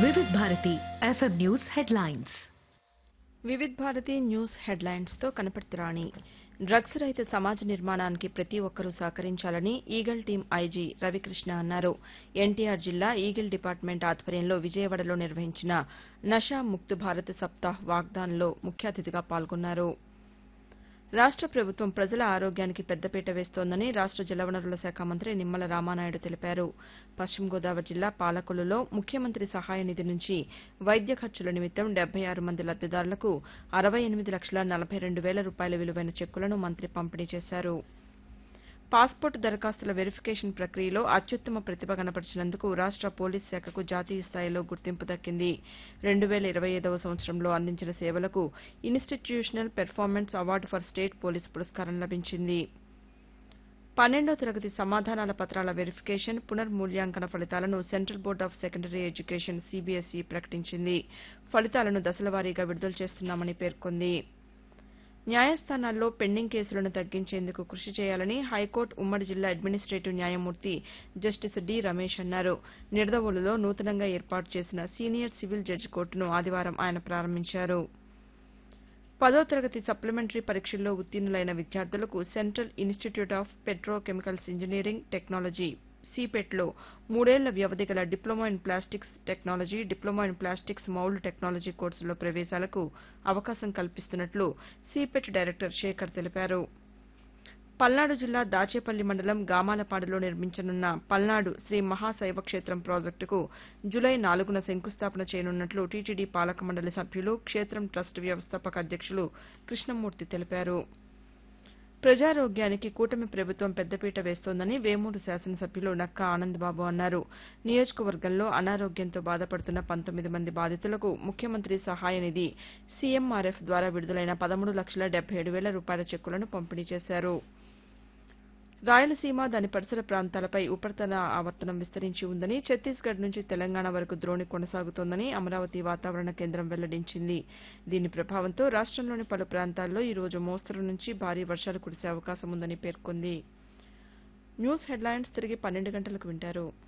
వివిధ Bharati FM news headlines Vividh Bharati news headlines తో కనపర్తి రాణి drugs రహిత సమాజ నిర్మాణానికి ప్రతి ఒక్కరూ సహకరించాలని ఈగల్ టీం ఐజీ రవికృష్ణ అన్నారు ఎన్టీఆర్ జిల్లా ఈగిల్ డిపార్ట్మెంట్ ఆధ్వర్యంలో విజయవాడలో నిర్వహించిన నషా ముక్త్ భారత్ సప్తాహ్ వాగ్దాన్లో ముఖ్య అతిథిగా పాల్గొన్నారు రాష్ట ప్రభుత్వం ప్రజల ఆరోగ్యానికి పెద్దపీట వేస్తోందని రాష్ట జలవనరుల శాఖ మంత్రి నిమ్మల రామానాయుడు తెలిపారు పశ్చిమ గోదావరి జిల్లా పాలకొల్లులో ముఖ్యమంత్రి సహాయ నిధి నుంచి వైద్య ఖర్చుల నిమిత్తం డెబ్బై ఆరు మంది లబ్దిదారులకు అరవై ఎనిమిది లక్షల నలభై రెండు వేల రూపాయల విలువైన చెక్కులను మంత్రి పంపిణీ చేశారు పాస్పోర్ట్ దరఖాస్తుల వెరిఫికేషన్ ప్రక్రియలో అత్యుత్తమ ప్రతిభ కనపరిచినందుకు రాష్ట పోలీస్ శాఖకు జాతీయ స్థాయిలో గుర్తింపు దక్కింది రెండు వేల ఇరవై ఐదవ సంవత్సరంలో అందించిన సేవలకు institutional performance award for state police పురస్కారం లభించింది పన్నెండో తరగతి సమాధానాల పత్రాల వెరిఫికేషన్ పునర్మూల్యాంకన ఫలితాలను central board of secondary education CBSE ప్రకటించింది ఫలితాలను దశలవారీగా విడుదల చేస్తున్నామని పేర్కొంది న్యాయస్థానాల్లో పెండింగ్ కేసులను తగ్గించేందుకు కృషి చేయాలని హైకోర్టు ఉమ్మడి జిల్లా అడ్మినిస్టేటివ్ న్యాయమూర్తి జస్టిస్ డి రమేష్ అన్నారు నిడదవోలులో నూతనంగా ఏర్పాటు చేసిన సీనియర్ సివిల్ జడ్జి కోర్టును ఆదివారం ఆయన ప్రారంభించారు పదో తరగతి సప్లిమెంటరీ పరీక్షల్లో ఉత్తీర్ణులైన విద్యార్థులకు central institute of petrochemicals engineering technology సీపెట్లో మూడేళ్ల వ్యవధి గల diploma in plastics technology diploma in plastics mould technology కోర్సులో ప్రవేశాలకు అవకాశం కల్పిస్తున్నట్లు సీపెట్ డైరెక్టర్ శేఖర్ తెలిపారు పల్నాడు జిల్లా దాచేపల్లి మండలం గామాలపాడులో నిర్మించనున్న పల్నాడు శ్రీ మహాశైవ క్షేత్రం ప్రాజెక్టుకు జులై నాలుగున శంకుస్థాపన చేయనున్నట్లు టీటీడీ పాలక మండలి సభ్యులు క్షేత్రం ట్రస్ట్ వ్యవస్థాపక అధ్యక్షులు కృష్ణమూర్తి తెలిపారు ప్రజారోగ్యానికి కూటమి ప్రభుత్వం పెద్దపీట వేస్తోందని వేమూరు శాసనసభ్యులు నక్కా ఆనందబాబు అన్నారు నియోజకవర్గంలో అనారోగ్యంతో బాధపడుతున్న పంతొమ్మిది మంది బాధితులకు ముఖ్యమంత్రి సహాయ నిధి సీఎంఆర్ఎఫ్ ద్వారా విడుదలైన పదమూడు లక్షల డెబ్బై ఏడు వేల రూపాయల చెక్కులను పంపిణీ చేశారు రాయలసీమ దాని పరిసర ప్రాంతాలపై ఉపరితల ఆవర్తనం విస్తరించి ఉందని ఛత్తీస్గఢ్ నుంచి తెలంగాణ వరకు ద్రోణి కొనసాగుతోందని అమరావతి వాతావరణ కేంద్రం వెల్లడించింది దీని ప్రభావంతో రాష్టంలోని పలు ప్రాంతాల్లో ఈ రోజు మోస్తరు నుంచి భారీ వర్షాలు కురిసే అవకాశం ఉందని పేర్కొంది న్యూస్ హెడ్లైన్స్ తిరిగి పన్నెండు గంటలకు వింటారు